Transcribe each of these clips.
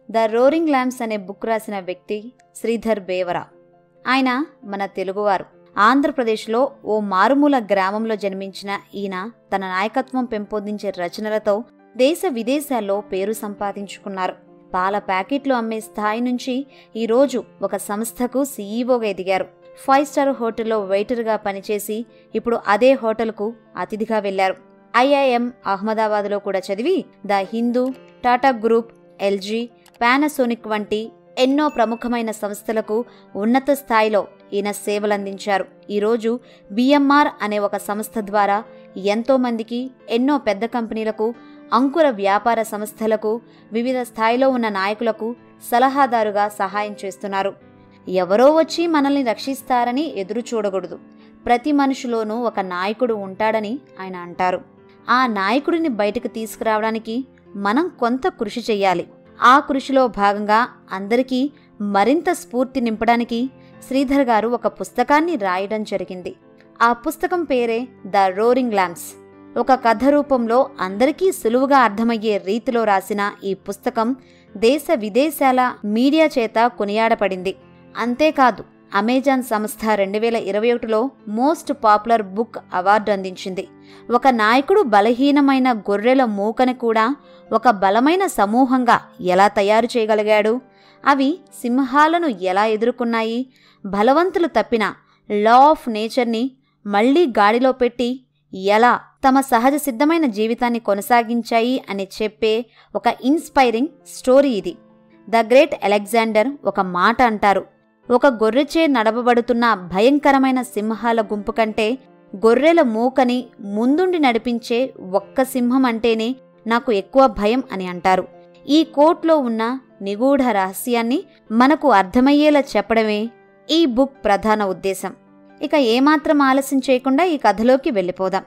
the roaring lamps అనే book రాసిన వ్యక్తి శ్రీధర్ బేవరా ఆయన మన తెలుగువారు ఆంధ్రప్రదేశ్లో ఓ మారుమూల గ్రామంలో జన్మించిన ఈయన తన నాయకత్వం పెంపొందించే రచనలతో దేశ విదేశాల్లో పేరు సంపాదించుకున్నారు పాల ప్యాకెట్లు అమ్మే స్థాయి నుంచి ఈరోజు ఒక సంస్థకు సీఈఓగా ఎదిగారు ఫైవ్ స్టార్ హోటల్లో వెయిటర్గా పనిచేసి ఇప్పుడు అదే హోటల్కు అతిథిగా వెళ్లారు ఐఐఎం అహ్మదాబాద్లో కూడా చదివి the Hindu Tata group LG Panasonic వంటి ఎన్నో ప్రముఖమైన సంస్థలకు ఉన్నత స్థాయిలో ఈయన సేవలందించారు ఈరోజు బిఎంఆర్ అనే ఒక సంస్థ ద్వారా ఎంతో మందికి ఎన్నో పెద్ద కంపెనీలకు అంకుర వ్యాపార సంస్థలకు వివిధ స్థాయిలో ఉన్న నాయకులకు సలహాదారుగా సహాయం చేస్తున్నారు ఎవరో వచ్చి మనల్ని రక్షిస్తారని ఎదురు చూడకూడదు ప్రతి మనిషిలోనూ ఒక నాయకుడు ఉంటాడని ఆయన అంటారు ఆ నాయకుడిని బయటకు తీసుకురావడానికి మనం కొంత కృషి చెయ్యాలి ఆ కృషిలో భాగంగా అందరికీ మరింత స్ఫూర్తి నింపడానికి శ్రీధర్ గారు ఒక పుస్తకాన్ని రాయడం జరిగింది ఆ పుస్తకం పేరే ద రోరింగ్ ల్యాంప్స్ ఒక కథ రూపంలో అందరికీ సులువుగా అర్థమయ్యే రీతిలో రాసిన ఈ పుస్తకం దేశ విదేశాల మీడియా చేత కొనియాడపడింది అంతేకాదు అమెజాన్ సంస్థ రెండు వేల ఇరవై ఒకటిలో మోస్ట్ పాపులర్ బుక్ అవార్డు అందించింది ఒక నాయకుడు బలహీనమైన గొర్రెల మూకని కూడా ఒక బలమైన సమూహంగా ఎలా తయారు చేయగలిగాడు అవి సింహాలను ఎలా ఎదుర్కొన్నాయి బలవంతులు తప్పిన లా ఆఫ్ నేచర్ని మళ్లీ గాడిలో పెట్టి ఎలా తమ సహజ సిద్ధమైన జీవితాన్ని కొనసాగించాయి అని చెప్పే ఒక ఇన్స్పైరింగ్ స్టోరీ ఇది ద గ్రేట్ అలెగ్జాండర్ ఒక మాట అంటారు ఒక గొర్రెచే నడపబడుతున్న భయంకరమైన సింహాల గుంపు కంటే గొర్రెల మూకని ముందుండి నడిపించే ఒక్క సింహం అంటేనే నాకు ఎక్కువ భయం అని అంటారు ఈ కోట్లో ఉన్న నిగూఢ రహస్యాన్ని మనకు అర్థమయ్యేలా చెప్పడమే ఈ బుక్ ప్రధాన ఉద్దేశం ఇక ఏమాత్రం ఆలస్యం చేయకుండా ఈ కథలోకి వెళ్ళిపోదాం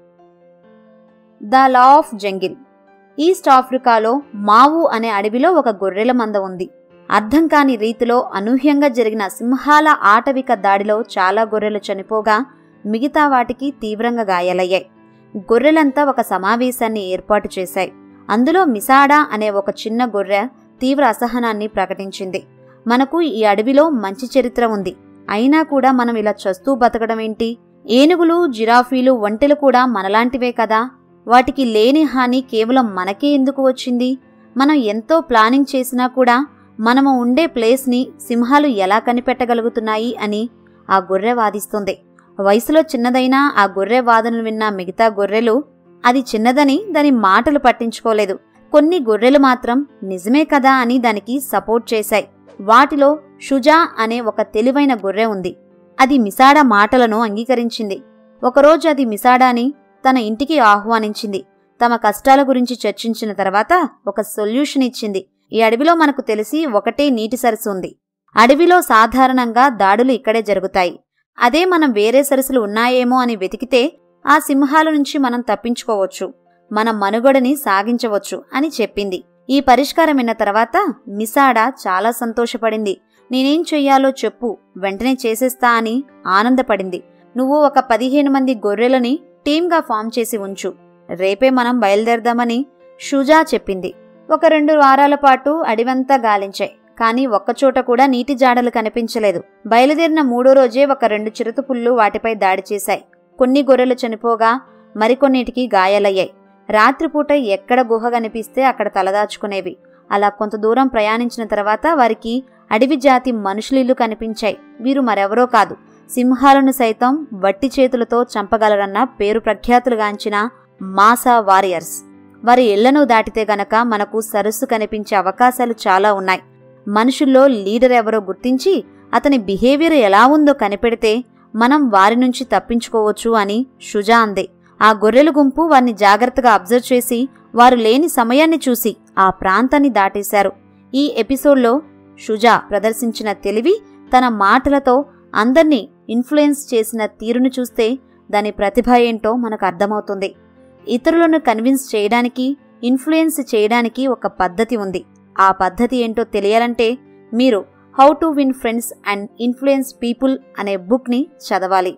the law of jungle east ఆఫ్రికాలో మావు అనే అడవిలో ఒక గొర్రెల మంద ఉంది అర్థం కాని రీతిలో అనూహ్యంగా జరిగిన సింహాల ఆటవిక దాడిలో చాలా గొర్రెలు చనిపోగా మిగతా వాటికి తీవ్రంగా గాయాలయ్యాయి గొర్రెలంతా ఒక సమావేశాన్ని ఏర్పాటు చేశాయి అందులో మిసాడా అనే ఒక చిన్న గొర్రె తీవ్ర అసహనాన్ని ప్రకటించింది మనకు ఈ అడవిలో మంచి చరిత్ర ఉంది అయినా కూడా మనం ఇలా చస్తూ బతకడం ఏంటి ఏనుగులు జిరాఫీలు ఒంటెలు కూడా మనలాంటివే కదా వాటికి లేని హాని కేవలం మనకే ఎందుకు వచ్చింది మనం ఎంతో ప్లానింగ్ చేసినా కూడా మనము ఉండే ప్లేస్ని సింహాలు ఎలా కనిపెట్టగలుగుతున్నాయి అని ఆ గొర్రె వాదిస్తుంది వయసులో చిన్నదైనా ఆ గొర్రె వాదనలు విన్న మిగతా గొర్రెలు అది చిన్నదని దాని మాటలు పట్టించుకోలేదు కొన్ని గొర్రెలు మాత్రం నిజమే కదా అని దానికి సపోర్ట్ చేశాయి వాటిలో షుజా అనే ఒక తెలివైన గొర్రె ఉంది అది మిసాడా మాటలను అంగీకరించింది ఒకరోజు అది మిసాడాని తన ఇంటికి ఆహ్వానించింది తమ కష్టాల గురించి చర్చించిన తర్వాత ఒక సొల్యూషన్ ఇచ్చింది ఈ అడవిలో మనకు తెలిసి ఒకటే నీటి సరస్సు ఉంది అడవిలో సాధారణంగా దాడులు ఇక్కడే జరుగుతాయి అదే మనం వేరే సరస్సులు ఉన్నాయేమో అని వెతికితే ఆ సింహాల నుంచి మనం తప్పించుకోవచ్చు మన మనుగడని సాగించవచ్చు అని చెప్పింది ఈ పరిష్కారం విన్న తర్వాత మిసాడా చాలా సంతోషపడింది నేనేం చెయ్యాలో చెప్పు వెంటనే చేసేస్తా అని ఆనందపడింది నువ్వు ఒక పదిహేను మంది గొర్రెలని టీమ్గా ఫామ్ చేసి ఉంచు రేపే మనం బయలుదేరదామని షుజా చెప్పింది ఒక రెండు వారాల పాటు అడివంతా గాలించాయి కానీ ఒక్కచోట కూడా నీటి జాడలు కనిపించలేదు బయలుదేరిన మూడో రోజే ఒక రెండు చిరుతపుళ్ళు వాటిపై దాడి చేశాయి కొన్ని గొర్రెలు చనిపోగా మరికొన్నిటికి గాయాలయ్యాయి రాత్రిపూట ఎక్కడ గుహ కనిపిస్తే అక్కడ తలదాచుకునేవి అలా కొంత దూరం ప్రయాణించిన తర్వాత వారికి అడవి జాతి మనుషులిల్లు కనిపించాయి వీరు మరెవరో కాదు సింహాలను సైతం వట్టి చేతులతో చంపగలరన్న పేరు ప్రఖ్యాతులుగాంచిన మాసా వారియర్స్ వారి ఇళ్లను దాటితే గనక మనకు సరస్సు కనిపించే అవకాశాలు చాలా ఉన్నాయి మనుషుల్లో లీడర్ ఎవరో గుర్తించి అతని బిహేవియర్ ఎలా ఉందో కనిపెడితే మనం వారి నుంచి తప్పించుకోవచ్చు అని షుజా అందే ఆ గొర్రెల గుంపు వారిని జాగ్రత్తగా అబ్జర్వ్ చేసి వారు లేని సమయాన్ని చూసి ఆ ప్రాంతాన్ని దాటేశారు ఈ ఎపిసోడ్లో షుజా ప్రదర్శించిన తెలివి తన మాటలతో అందర్నీ ఇన్ఫ్లుయెన్స్ చేసిన తీరును చూస్తే దాని ప్రతిభ ఏంటో మనకు అర్థమవుతుంది ఇతరులను కన్విన్స్ చేయడానికి ఇన్ఫ్లుయెన్స్ చేయడానికి ఒక పద్ధతి ఉంది ఆ పద్ధతి ఏంటో తెలియాలంటే మీరు how to win friends and influence people అనే బుక్ని చదవాలి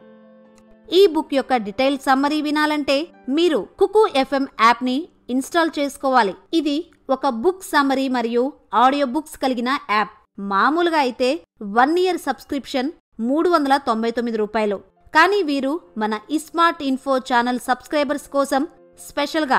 ఈ బుక్ యొక్క డీటెయిల్ సమ్మరీ వినాలంటే మీరు కుకు ఎఫ్ఎం యాప్ని ఇన్స్టాల్ చేసుకోవాలి ఇది ఒక బుక్ సమరీ మరియు ఆడియో బుక్స్ కలిగిన యాప్ మామూలుగా అయితే వన్ ఇయర్ సబ్స్క్రిప్షన్ మూడు వందల తొంభై తొమ్మిది రూపాయలు కానీ వీరు మన ఇస్మార్ట్ ఇన్ఫో ఛానల్ సబ్స్క్రైబర్స్ కోసం స్పెషల్గా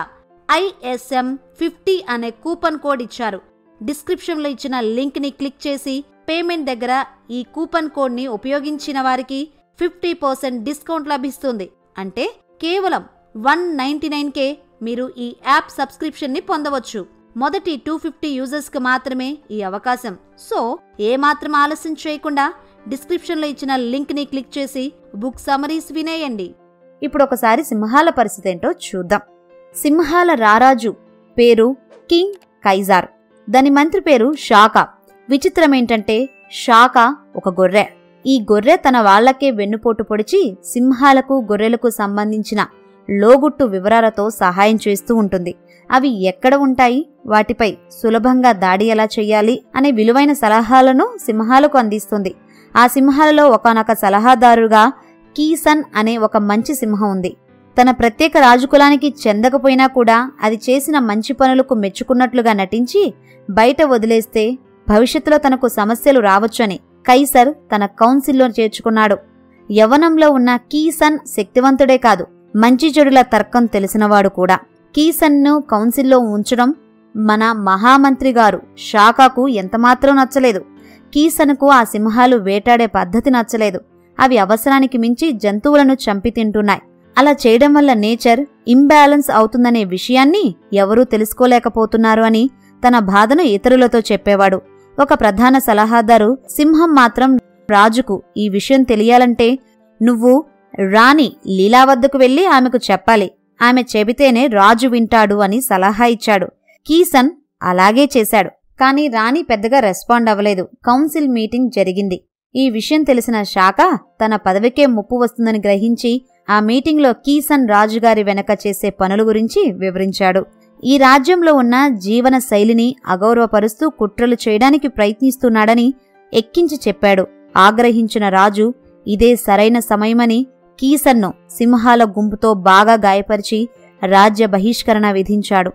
ఐఎస్ఎం ఫిఫ్టీ అనే కూపన్ కోడ్ ఇచ్చారు డిస్క్రిప్షన్లో ఇచ్చిన లింక్ని క్లిక్ చేసి పేమెంట్ దగ్గర ఈ కూపన్ కోడ్ని ఉపయోగించిన వారికి ఫిఫ్టీ పర్సెంట్ డిస్కౌంట్ లభిస్తుంది అంటే కేవలం వన్ నైంటీ నైన్కే మీరు ఈ యాప్ సబ్స్క్రిప్షన్ని పొందవచ్చు మొదటి టూ ఫిఫ్టీ యూజర్స్కి మాత్రమే ఈ అవకాశం సో ఏమాత్రం ఆలస్యం చేయకుండా డిస్క్రిప్షన్లో ఇచ్చిన లింక్ని క్లిక్ చేసి బుక్ సమరీస్ వినేయండి ఇప్పుడు ఒకసారి సింహాల పరిస్థితి ఏంటో చూద్దాం సింహాల రారాజు పేరు కింగ్ కైజార్ దాని మంత్రి పేరు షాకా విచిత్రం ఏంటంటే షాకా ఒక గొర్రె ఈ గొర్రె తన వాళ్లకే వెన్నుపోటు పొడిచి సింహాలకు గొర్రెలకు సంబంధించిన లోగుట్టు వివరాలతో సహాయం చేస్తూ ఉంటుంది అవి ఎక్కడ ఉంటాయి వాటిపై సులభంగా దాడి ఎలా చెయ్యాలి అనే విలువైన సలహాలను సింహాలకు అందిస్తుంది ఆ సింహాలలో ఒకనొక సలహాదారుగా కీసన్ అనే ఒక మంచి సింహం ఉంది తన ప్రత్యేక రాజుకులానికి చెందకపోయినా కూడా అది చేసిన మంచి పనులకు మెచ్చుకున్నట్లుగా నటించి బయట వదిలేస్తే భవిష్యత్తులో తనకు సమస్యలు రావచ్చని కైసర్ తన కౌన్సిల్లో చేర్చుకున్నాడు యవనంలో ఉన్న కీసన్ శక్తివంతుడే కాదు మంచి చెడుల తర్కం తెలిసినవాడు కూడా కీసన్ను కౌన్సిల్లో ఉంచడం మన మహామంత్రి గారు షాకాకు ఎంతమాత్రం నచ్చలేదు కీసన్కు ఆ సింహాలు వేటాడే పద్ధతి నచ్చలేదు అవి అవసరానికి మించి జంతువులను చంపి తింటున్నాయి అలా చేయడం వల్ల నేచర్ ఇంబ్యాలెన్స్ అవుతుందనే విషయాన్ని ఎవరూ తెలుసుకోలేకపోతున్నారు అని తన బాధను ఇతరులతో చెప్పేవాడు ఒక ప్రధాన సలహాదారు సింహం మాత్రం రాజుకు ఈ విషయం తెలియాలంటే నువ్వు రాణి లీలా వద్దకు వెళ్లి ఆమెకు చెప్పాలి ఆమె చెబితేనే రాజు వింటాడు అని సలహా ఇచ్చాడు కీసన్ అలాగే చేశాడు కానీ రాణి పెద్దగా రెస్పాండ్ అవ్వలేదు కౌన్సిల్ మీటింగ్ జరిగింది ఈ విషయం తెలిసిన శాఖ తన పదవికే ముప్పు వస్తుందని గ్రహించి ఆ మీటింగ్లో కీసన్ రాజుగారి వెనక చేసే పనుల గురించి వివరించాడు ఈ రాజ్యంలో ఉన్న జీవన శైలిని అగౌరవపరుస్తూ కుట్రలు చేయడానికి ప్రయత్నిస్తున్నాడని ఎక్కించి చెప్పాడు ఆగ్రహించిన రాజు ఇదే సరైన సమయమని కీసన్ను సింహాల గుంపుతో బాగా గాయపరిచి రాజ్య బహిష్కరణ విధించాడు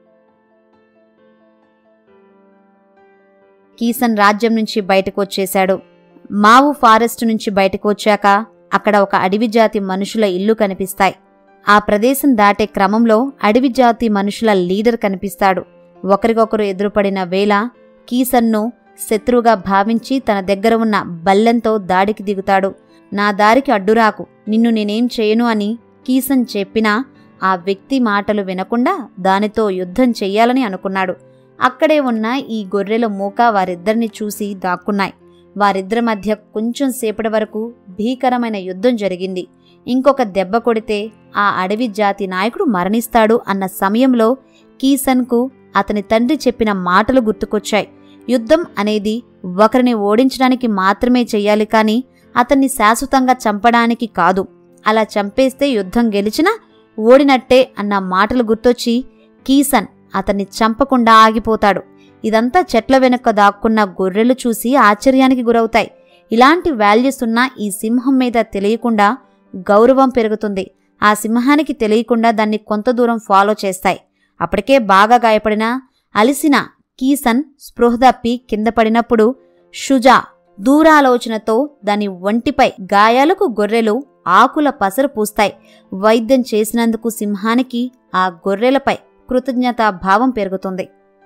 కీసన్ రాజ్యం నుంచి బయటకు వచ్చేశాడు మావు ఫారెస్ట్ నుంచి బయటకు వచ్చాక అక్కడ ఒక అడవి జాతి మనుషుల ఇల్లు కనిపిస్తాయి ఆ ప్రదేశం దాటే క్రమంలో అడవి జాతి మనుషుల లీడర్ కనిపిస్తాడు ఒకరికొకరు ఎదురుపడిన వేళ కీసన్ను శత్రువుగా భావించి తన దగ్గర ఉన్న బల్లెంతో దాడికి దిగుతాడు నా దారికి అడ్డురాకు నిన్ను నేనేం చేయను అని కీసన్ చెప్పినా ఆ వ్యక్తి మాటలు వినకుండా దానితో యుద్ధం చెయ్యాలని అనుకున్నాడు అక్కడే ఉన్న ఈ గొర్రెల మూక వారిద్దరిని చూసి దాక్కున్నాయి వారిద్దరి మధ్య కొంచెం సేపటి వరకు భీకరమైన యుద్ధం జరిగింది ఇంకొక దెబ్బ కొడితే ఆ అడవి జాతి నాయకుడు మరణిస్తాడు అన్న సమయంలో కీసన్కు అతని తండ్రి చెప్పిన మాటలు గుర్తుకొచ్చాయి యుద్ధం అనేది ఒకరిని ఓడించడానికి మాత్రమే చెయ్యాలి కానీ అతన్ని శాశ్వతంగా చంపడానికి కాదు అలా చంపేస్తే యుద్ధం గెలిచినా ఓడినట్టే అన్న మాటలు గుర్తొచ్చి కీసన్ అతన్ని చంపకుండా ఆగిపోతాడు ఇదంతా చెట్ల వెనుక దాక్కున్న గొర్రెలు చూసి ఆశ్చర్యానికి గురవుతాయి ఇలాంటి వాల్యూస్ ఉన్న ఈ సింహం మీద తెలియకుండా గౌరవం పెరుగుతుంది ఆ సింహానికి తెలియకుండా దాన్ని కొంత దూరం ఫాలో చేస్తాయి అప్పటికే బాగా గాయపడిన అలిసిన కీసన్ స్పృహ తప్పి కింద పడినప్పుడు షుజా దూరాలోచనతో దాని ఒంటిపై గాయాలకు గొర్రెలు ఆకుల పసరు పూస్తాయి వైద్యం చేసినందుకు సింహానికి ఆ గొర్రెలపై కృతజ్ఞతా భావం పెరుగుతుంది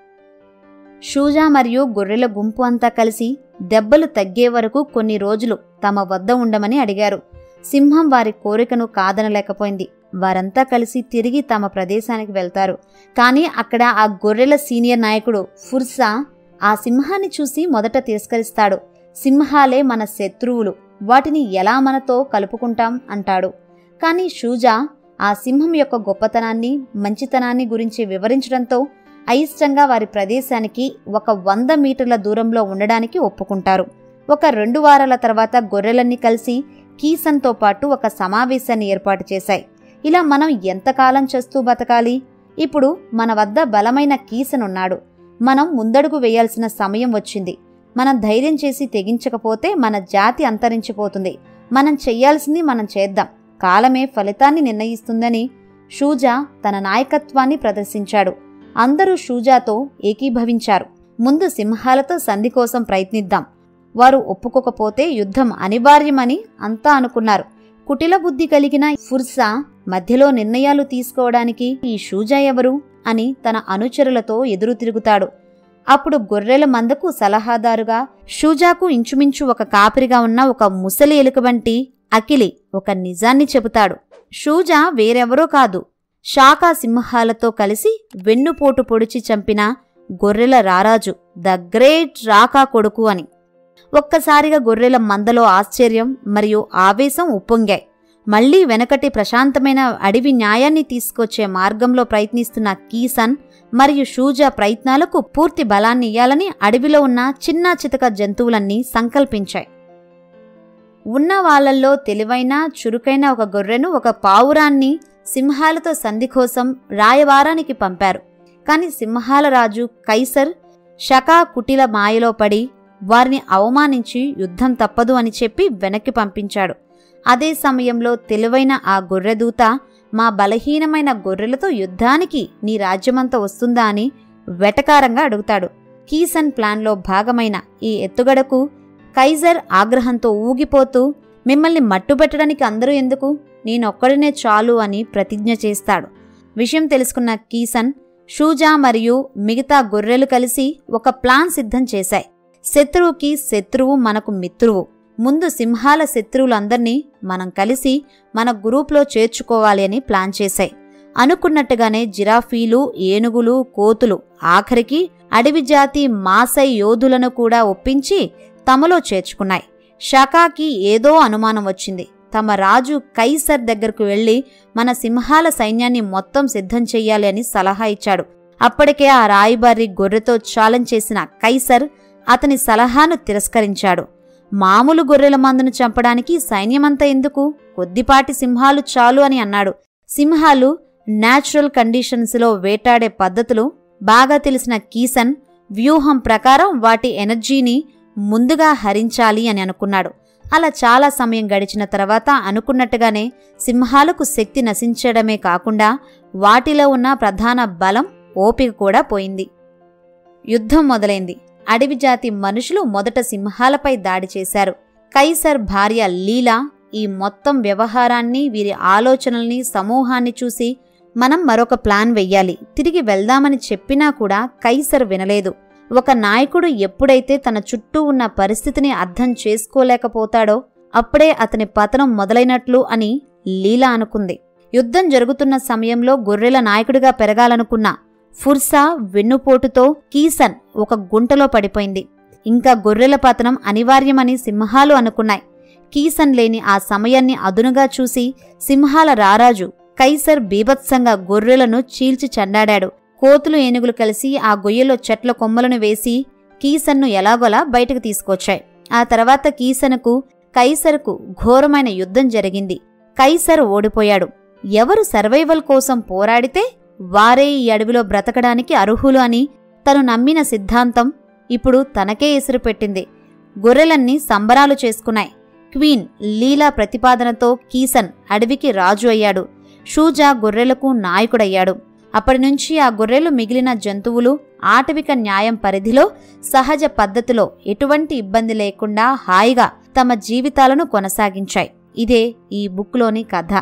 షూజా మరియు గొర్రెల గుంపు అంతా కలిసి దెబ్బలు తగ్గే వరకు కొన్ని రోజులు తమ వద్ద ఉండమని అడిగారు సింహం వారి కోరికను కాదనలేకపోయింది వారంతా కలిసి తిరిగి తమ ప్రదేశానికి వెళ్తారు కానీ అక్కడ ఆ గొర్రెల సీనియర్ నాయకుడు ఫుర్సా ఆ సింహాన్ని చూసి మొదట తిరస్కరిస్తాడు సింహాలే మన శత్రువులు వాటిని ఎలా మనతో కలుపుకుంటాం అంటాడు కానీ షూజా ఆ సింహం యొక్క గొప్పతనాన్ని మంచితనాన్ని గురించి వివరించడంతో అయిష్టంగా వారి ప్రదేశానికి ఒక వంద మీటర్ల దూరంలో ఉండడానికి ఒప్పుకుంటారు ఒక రెండు వారాల తర్వాత గొర్రెలన్నీ కలిసి కీసన్తో పాటు ఒక సమావేశాన్ని ఏర్పాటు చేశాయి ఇలా మనం ఎంతకాలం చేస్తూ బతకాలి ఇప్పుడు మన వద్ద బలమైన కీసన్ ఉన్నాడు మనం ముందడుగు వేయాల్సిన సమయం వచ్చింది మనం ధైర్యం చేసి తెగించకపోతే మన జాతి అంతరించిపోతుంది మనం చెయ్యాల్సింది మనం చేద్దాం కాలమే ఫలితాన్ని నిర్ణయిస్తుందని షూజా తన నాయకత్వాన్ని ప్రదర్శించాడు అందరూ షూజాతో ఏకీభవించారు ముందు సింహాలతో సంధి కోసం ప్రయత్నిద్దాం వారు ఒప్పుకోకపోతే యుద్ధం అనివార్యమని అంతా అనుకున్నారు కుటిల బుద్ధి కలిగిన ఫుర్సా మధ్యలో నిర్ణయాలు తీసుకోవడానికి ఈ షూజా ఎవరు అని తన అనుచరులతో ఎదురు తిరుగుతాడు అప్పుడు గొర్రెల మందకు సలహాదారుగా షూజాకు ఇంచుమించు ఒక కాపిరిగా ఉన్న ఒక ముసలి ఎలుక వంటి అకిలి ఒక నిజాన్ని చెబుతాడు షూజా వేరెవరో కాదు శాఖా సింహాలతో కలిసి వెన్నుపోటు పొడిచి చంపిన గొర్రెల రారాజు ద గ్రేట్ రాకా కొడుకు అని ఒక్కసారిగా గొర్రెల మందలో ఆశ్చర్యం మరియు ఆవేశం ఉప్పొంగాయి మళ్లీ వెనకటి ప్రశాంతమైన అడవి న్యాయాన్ని తీసుకొచ్చే మార్గంలో ప్రయత్నిస్తున్న కీసన్ మరియు షూజా ప్రయత్నాలకు పూర్తి బలాన్ని ఇయ్యాలని అడవిలో ఉన్న చిన్న చితక జంతువులన్నీ సంకల్పించాయి ఉన్న వాళ్ళల్లో తెలివైన చురుకైన ఒక గొర్రెను ఒక పావురాన్ని సింహాలతో సంధి కోసం రాయవారానికి పంపారు కాని సింహాల రాజు కైసర్ షకా కుటిల మాయలో పడి వారిని అవమానించి యుద్ధం తప్పదు అని చెప్పి వెనక్కి పంపించాడు అదే సమయంలో తెలివైన ఆ గొర్రెదూత మా బలహీనమైన గొర్రెలతో యుద్ధానికి నీ రాజ్యమంతా వస్తుందా అని వెటకారంగా అడుగుతాడు కీసన్ ప్లాన్లో భాగమైన ఈ ఎత్తుగడకు కైజర్ ఆగ్రహంతో ఊగిపోతూ మిమ్మల్ని మట్టుబెట్టడానికి అందరూ ఎందుకు నేనొక్కడినే చాలు అని ప్రతిజ్ఞ చేస్తాడు విషయం తెలుసుకున్న కీసన్ షూజా మరియు మిగతా గొర్రెలు కలిసి ఒక ప్లాన్ సిద్ధం చేశాయి శత్రువుకి శత్రువు మనకు మిత్రువు ముందు సింహాల శత్రువులందర్నీ మనం కలిసి మన గ్రూప్లో చేర్చుకోవాలి అని ప్లాన్ చేశాయి అనుకున్నట్టుగానే జిరాఫీలు ఏనుగులు కోతులు ఆఖరికి అడవి జాతి మాసై యోధులను కూడా ఒప్పించి తమలో చేర్చుకున్నాయి షకాకి ఏదో అనుమానం వచ్చింది తమ రాజు కైసర్ దగ్గరకు వెళ్లి మన సింహాల సైన్యాన్ని మొత్తం సిద్ధం చెయ్యాలి అని సలహా ఇచ్చాడు అప్పటికే ఆ రాయిబారి గొర్రెతో ఛాలెంజ్ చేసిన కైసర్ అతని సలహాను తిరస్కరించాడు మామూలు గొర్రెల మందును చంపడానికి సైన్యమంతా ఎందుకు కొద్దిపాటి సింహాలు చాలు అని అన్నాడు సింహాలు న్యాచురల్ కండిషన్స్లో వేటాడే పద్ధతులు బాగా తెలిసిన కీసన్ వ్యూహం ప్రకారం వాటి ఎనర్జీని ముందుగా హరించాలి అని అనుకున్నాడు అలా చాలా సమయం గడిచిన తర్వాత అనుకున్నట్టుగానే సింహాలకు శక్తి నశించడమే కాకుండా వాటిలో ఉన్న ప్రధాన బలం ఓపిక కూడా పోయింది యుద్ధం మొదలైంది అడవి జాతి మనుషులు మొదట సింహాలపై దాడి చేశారు కైసర్ భార్య లీలా ఈ మొత్తం వ్యవహారాన్ని వీరి ఆలోచనల్ని సమూహాన్ని చూసి మనం మరొక ప్లాన్ వెయ్యాలి తిరిగి వెళ్దామని చెప్పినా కూడా కైసర్ వినలేదు ఒక నాయకుడు ఎప్పుడైతే తన చుట్టూ ఉన్న పరిస్థితిని అర్థం చేసుకోలేకపోతాడో అప్పుడే అతని పతనం మొదలైనట్లు అని లీలా అనుకుంది యుద్ధం జరుగుతున్న సమయంలో గొర్రెల నాయకుడిగా పెరగాలనుకున్న ఫుర్సా వెన్నుపోటుతో కీసన్ ఒక గుంటలో పడిపోయింది ఇంకా గొర్రెల పతనం అనివార్యమని సింహాలు అనుకున్నాయి కీసన్ లేని ఆ సమయాన్ని అదునుగా చూసి సింహాల రారాజు కైసర్ బీభత్సంగా గొర్రెలను చీల్చి చండాడాడు కోతులు ఏనుగులు కలిసి ఆ గొయ్యలో చెట్ల కొమ్మలను వేసి కీసన్ను ఎలాగోలా బయటకు తీసుకొచ్చాయి ఆ తర్వాత కీసన్కు కైసర్కు ఘోరమైన యుద్ధం జరిగింది కైసర్ ఓడిపోయాడు ఎవరు సర్వైవల్ కోసం పోరాడితే వారే ఈ అడవిలో బ్రతకడానికి అర్హులు అని తను నమ్మిన సిద్ధాంతం ఇప్పుడు తనకే ఎసురు పెట్టింది గొర్రెలన్నీ సంబరాలు చేసుకున్నాయి క్వీన్ లీలా ప్రతిపాదనతో కీసన్ అడవికి రాజు అయ్యాడు షూజా గొర్రెలకు నాయకుడయ్యాడు అప్పటినుంచి ఆ గొర్రెలు మిగిలిన జంతువులు ఆటవిక న్యాయం పరిధిలో సహజ పద్ధతిలో ఎటువంటి ఇబ్బంది లేకుండా హాయిగా తమ జీవితాలను కొనసాగించాయి ఇదే ఈ బుక్లోని కథ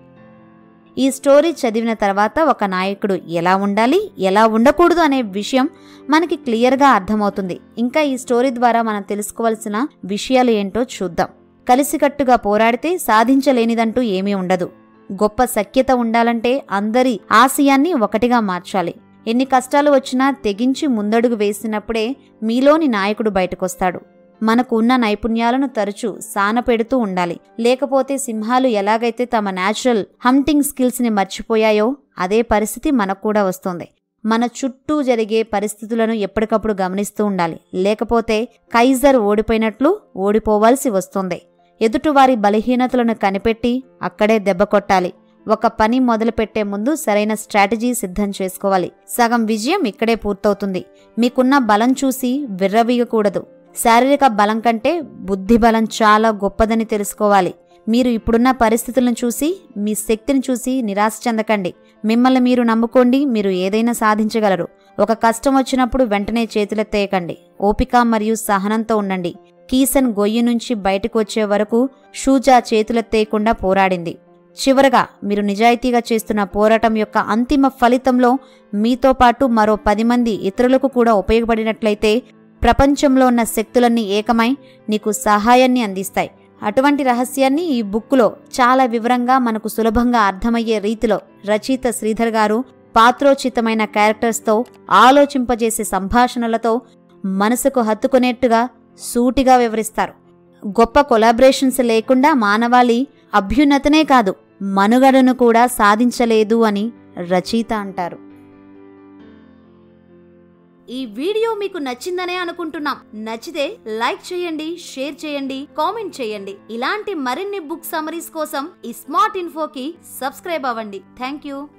ఈ స్టోరీ చదివిన తర్వాత ఒక నాయకుడు ఎలా ఉండాలి ఎలా ఉండకూడదు అనే విషయం మనకి క్లియర్గా అర్థమవుతుంది ఇంకా ఈ స్టోరీ ద్వారా మనం తెలుసుకోవాల్సిన విషయాలు ఏంటో చూద్దాం కలిసికట్టుగా పోరాడితే సాధించలేనిదంటూ ఏమీ ఉండదు గొప్ప సఖ్యత ఉండాలంటే అందరి ఆశయాన్ని ఒకటిగా మార్చాలి ఎన్ని కష్టాలు వచ్చినా తెగించి ముందడుగు వేసినప్పుడే మీలోని నాయకుడు బయటకొస్తాడు మనకు ఉన్న నైపుణ్యాలను తరచూ సానపెడుతూ ఉండాలి లేకపోతే సింహాలు ఎలాగైతే తమ న్యాచురల్ హంటింగ్ స్కిల్స్ని మర్చిపోయాయో అదే పరిస్థితి మనకు కూడా వస్తుంది మన చుట్టూ జరిగే పరిస్థితులను ఎప్పటికప్పుడు గమనిస్తూ ఉండాలి లేకపోతే కైజర్ ఓడిపోయినట్లు ఓడిపోవాల్సి వస్తుంది ఎదుటివారి బలహీనతలను కనిపెట్టి అక్కడే దెబ్బ కొట్టాలి ఒక పని మొదలుపెట్టే ముందు సరైన స్ట్రాటజీ సిద్ధం చేసుకోవాలి సగం విజయం ఇక్కడే పూర్తవుతుంది మీకున్న బలం చూసి విర్రవీయకూడదు శారీరక బలం కంటే బుద్ధి బలం చాలా గొప్పదని తెలుసుకోవాలి మీరు ఇప్పుడున్న పరిస్థితులను చూసి మీ శక్తిని చూసి నిరాశ చెందకండి మిమ్మల్ని మీరు నమ్ముకోండి మీరు ఏదైనా సాధించగలరు ఒక కష్టం వచ్చినప్పుడు వెంటనే చేతులెత్తేయకండి ఓపిక మరియు సహనంతో ఉండండి కీసన్ గొయ్యి నుంచి బయటకు వచ్చే వరకు షూజా చేతులెత్తేయకుండా పోరాడింది చివరగా మీరు నిజాయితీగా చేస్తున్న పోరాటం యొక్క అంతిమ ఫలితంలో మీతో పాటు మరో పది మంది ఇతరులకు కూడా ఉపయోగపడినట్లయితే ప్రపంచంలో ఉన్న శక్తులన్నీ ఏకమై నీకు సహాయాన్ని అందిస్తాయి అటువంటి రహస్యాన్ని ఈ బుక్కులో చాలా వివరంగా మనకు సులభంగా అర్థమయ్యే రీతిలో రచయిత శ్రీధర్ గారు పాత్రోచితమైన క్యారెక్టర్స్తో ఆలోచింపజేసే సంభాషణలతో మనసుకు హత్తుకునేట్టుగా సూటిగా వివరిస్తారు గొప్ప కొలాబరేషన్స్ లేకుండా మానవాళి అభ్యున్నతనే కాదు మనుగడను కూడా సాధించలేదు అని రచయిత అంటారు ఈ వీడియో మీకు నచ్చిందనే అనుకుంటున్నాం నచ్చితే లైక్ చేయండి షేర్ చేయండి కామెంట్ చేయండి ఇలాంటి మరిన్ని బుక్ సమరీస్ కోసం ఈ స్మార్ట్ ఇన్ఫోకి సబ్స్క్రైబ్ అవ్వండి థ్యాంక్ యూ